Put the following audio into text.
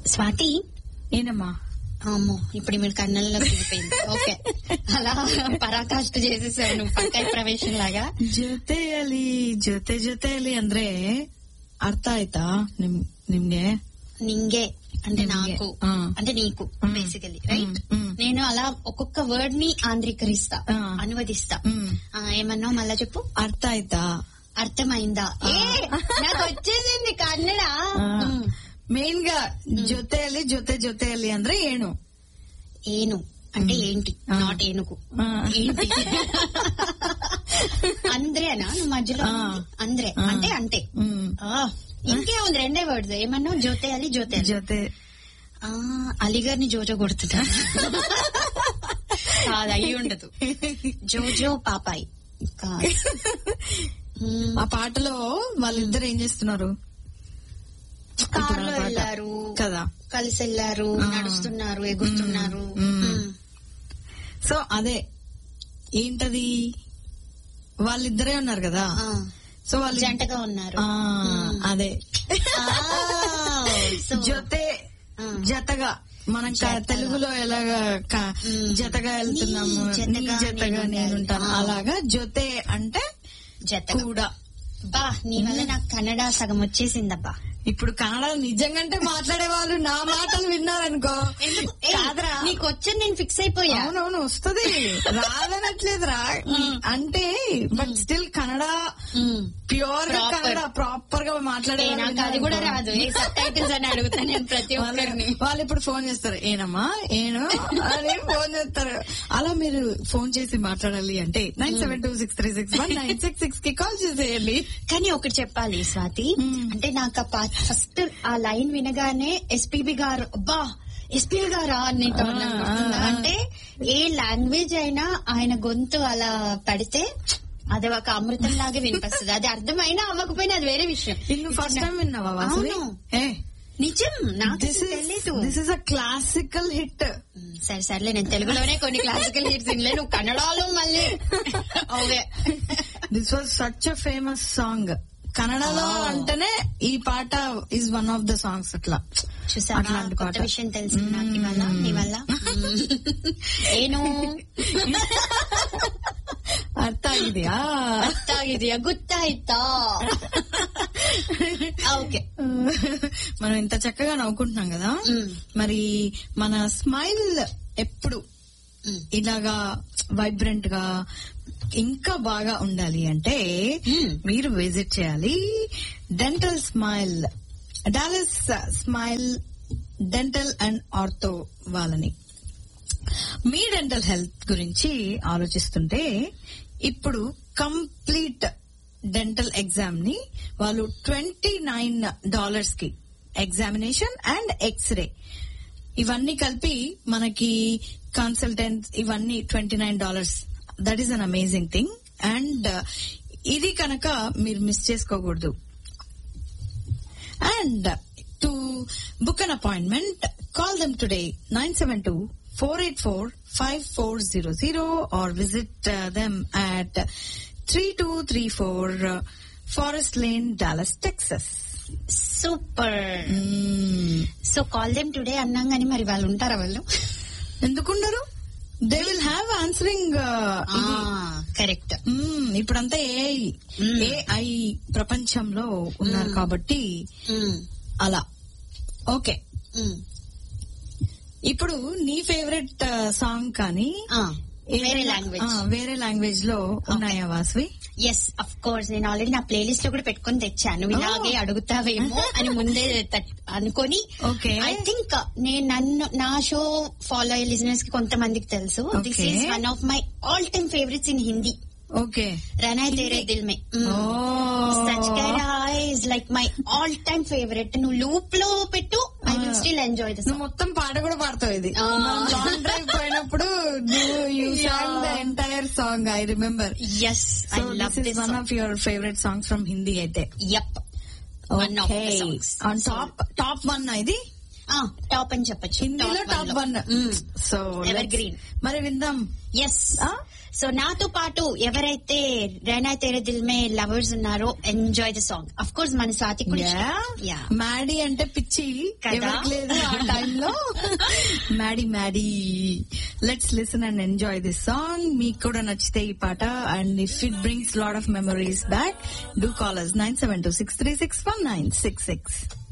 స్వాతి ఏనమ్మా అమ్మో ఇప్పుడు మీరు కన్నల్లో దిగిపోయింది ఓకే అలా పరాకాష్ట చేసేసావు నువ్వు పక్కన ప్రవేశం లాగా ಜೊತೆಯಲ್ಲಿ ಜೊತೆ ಜೊತೆಯಲ್ಲಿ ಅಂದ್ರೆ ಅರ್ಥ ಆಯ್ತಾ ನಿಮ್ ನಿಮ್ಗೆ నింగే అంటే నింగే. నాకు ఆ. అంటే నీకు మ్. బేసికలీ రైట్ మ్, మ్. నేను అలా ఒక్కొక్క వర్డ్ ని ఆంధ్రీకరిస్తా ఆ. అనువదిస్తా మ్. ఆ, ఏమన్నావు మళ్ళా చెప్పు ಅರ್ಥ ಆಯ್ತಾ అర్థమైందా ఏ నాకు వచ్చేసింది కన్నడ మ్. ಮೇನ್ గా ಜೊತೆಯಲ್ಲಿ ಜೊತೆ ಜೊತೆಯಲ್ಲಿ ಅಂದ್ರೆ ಏನು ఏను అంటే ఏంటి ఆ. నాట్ ఏనుగు ఆ. ఏంటి అంద్రేనా నువ్వు మధ్యలో ఆ. ఉంది? అంద్రే ఆ. అంటే అంటే మ్. ఆ, ఇంకే ఉంది రెండే వర్డ్స్ ఏమన్నావు జ్యోతే అలి జ్యోతే అలి. ಜೊತೆ ఆ, అలీగర్ని జోజో కొడుతుంటా కాదు అయ్యి ఉండదు జోజో పాపాయి కాదు మ్, ఆ పాటలో వాళ్ళిద్దరు ఏం చేస్తున్నారు ఇప్పుడు ఆ కార్లో పాట. వెళ్ళారు కదా కలిసి వెళ్ళారు ఆ. నడుస్తున్నారు ఎగురుతున్నారు మ్. మ్. సో అదే ఏంటది వాళ్ళిద్దరే ఉన్నారు కదా ఆ, సో వాళ్ళు జంటగా ఉన్నారు ఆ, మ్. అదే ఆ, సో, జొతే ఆ. జతగా మనం క- జతగా. తెలుగులో ఎలాగా క- మ్. జతగా వెళ్తున్నాము నీ జతగా నీ జతగా నేను నేనుంటాను ఉండాలి. అలాగా జొతే అంటే జతగా కూడా బా నీ వల్ల నాకు కన్నడ సగం వచ్చేసిందబ్బా ఇప్పుడు కన్నడ నిజంగంటే మాట్లాడే వాళ్ళు నా మాటలు విన్నారనుకో ఏయ్, కాదురా నీకు వచ్చని నేను ఫిక్స్ అయిపోయా అవునవును వస్తుంది రాదనట్లేదు రా అంటే బట్ స్టిల్ కన్నడ మ్. ప్యూర్ గా Proper. కన్నడ ప్రాపర్ గా మాట్లాడే ఏ, వాళ్ళు నాకు అది కూడా విన్నారనుకో. రాదు ఏ సబ్ టైటిల్స్ అని అడుగుతా నేను ప్రతి ఒక్కరిని వాళ్ళు వాళ్ళు ఇప్పుడు ఫోన్ చేస్తారు ఏనమ్మా ఏను అని ఫోన్ చేస్తారు అలా మీరు ఫోన్ చేసి మాట్లాడాలి అంటే nine seven two six three six one nine six six కి కాల్ చేసేయండి కానీ ఒకటి చెప్పాలి స్వాతి మ్. అంటే నాకు ఆ పాట ఫస్ట్ ఆ లైన్ వినగానే ఎస్పీబి గారు అబ్బా ఎస్పీబి గారా అని నేను ఆ, నాకు గుర్తుందా? ఆ, ఆ. అంటే ఏ లాంగ్వేజ్ అయినా ఆయన గొంతు అలా పడితే అది ఒక అమృతం లాగా వినిపిస్తుంది అది అర్థమైనా అవ్వకపోయినా అది వేరే విషయం నువ్వు ఫస్ట్ టైం విన్నావా వాసవి అవును. ఏ నిజం నాకు దిస్ తెలీదు this is a classical hit మ్, సరే సర్లే నేను తెలుగులోనే కొన్ని క్లాసికల్ హిట్స్ వినలే నువ్వు కన్నడలో మళ్ళీ okay this was such a famous song కన్నడలో Oh. అంటేనే ఈ పాట is one of the songs అట్లా చూసావా అట్లాంటి కొత్త పాట. విషయం తెలిసింది నాకు ఇవాళ నీ వల్ల ಏನು అర్థ ಆಗಿದೆಯಾ ಗೊತ್ತಾಗಿದೆಯಾ ಗೊತ್ತಾಯ್ತಾ ఓకే మనం ఇంత చక్కగా నవ్వుకుంటున్నాం కదా మ్. మరి మన స్మైల్ ఎప్పుడు మ్. ఇలాగా వైబ్రెంట్ గా ఇంకా బాగా ఉండాలి అంటే మ్. మీరు విజిట్ చేయాలి dental smile Dallas smile dental and ortho వాళ్ళని మీ డెంటల్ హెల్త్ గురించి ఆలోచిస్తుంటే ఇప్పుడు కంప్లీట్ డెంటల్ ఎగ్జామ్ ని వాళ్ళు ట్వంటీ నైన్ డాలర్స్ కి ఎగ్జామినేషన్ అండ్ ఎక్స్రే ఇవన్నీ కలిపి మనకి కన్సల్టెంట్స్ ఇవన్నీ twenty nine dollars that is an amazing thing and ఇది కనుక మీరు మిస్ చేసుకోకూడదు and to book an appointment call them today nine seven two four eight four five four zero zero or visit them at three two three four Forest Lane Dallas Texas super so call them today అన్నాం గానీ మరి వాళ్ళు ఉంటారా వాళ్ళు ఎందుకున్నారు they will have answering correct ఇప్పుడంతా AI Mm. AI ప్రపంచంలో ఉన్నారు Mm. కాబట్టి అలా ఓకే ఇప్పుడు నీ ఫేవరెట్ సాంగ్ కానీ వేరే ఏదైనా- లాంగ్వేజ్ ఆ, వేరే లాంగ్వేజ్ లో ఉన్నాయా వాసవి ఎస్ అఫ్ కోర్స్ నేను ఆల్రెడీ నా ప్లేలిస్ట్ లో కూడా పెట్టుకొని తెచ్చాను నువ్వు ఇలాగే అడుగుతావేమో అని ముందే తట్- అనుకొని Okay. ఐ థింక్ నేను నన్ను నా షో ఫాలో అయ్యే లిజనర్స్ కి కొంతమందికి తెలుసు this Okay. Is one of my all time favourites in Hindi okay రనాయ్ తేరే దిల్ మే oh such is like my all time favourite నువ్వు లూప్ లో పెట్టు I will still enjoy this నువ్వు మొత్తం పాట కూడా పాడతావు ఇది ఆ. లాంగ్ డ్రైవ్ పోయినప్పుడు you song the entire song I remember yes I so love this is this one of your favourite songs from Hindi అయితే yup One of the songs. On top top one ఇది top అని చెప్పచ్చు హిందీలో top one so Evergreen. మరి విందాం yes ఆ? So నాతో పాటు ఎవరైతే రైనా తేరే దిల్ మే లవర్స్ ఉన్నారో enjoy the song of course మన సాతి కూడా యా మ్యాడీ అంటే పిచ్చి కదా? ఎవరికి లేదు ఆ టైంలో Maddy Maddy let's listen and enjoy this song మీకు కూడా నచ్చితే ఈ పాట and if it brings lot of memories back do callers nine seven two six three six one nine six six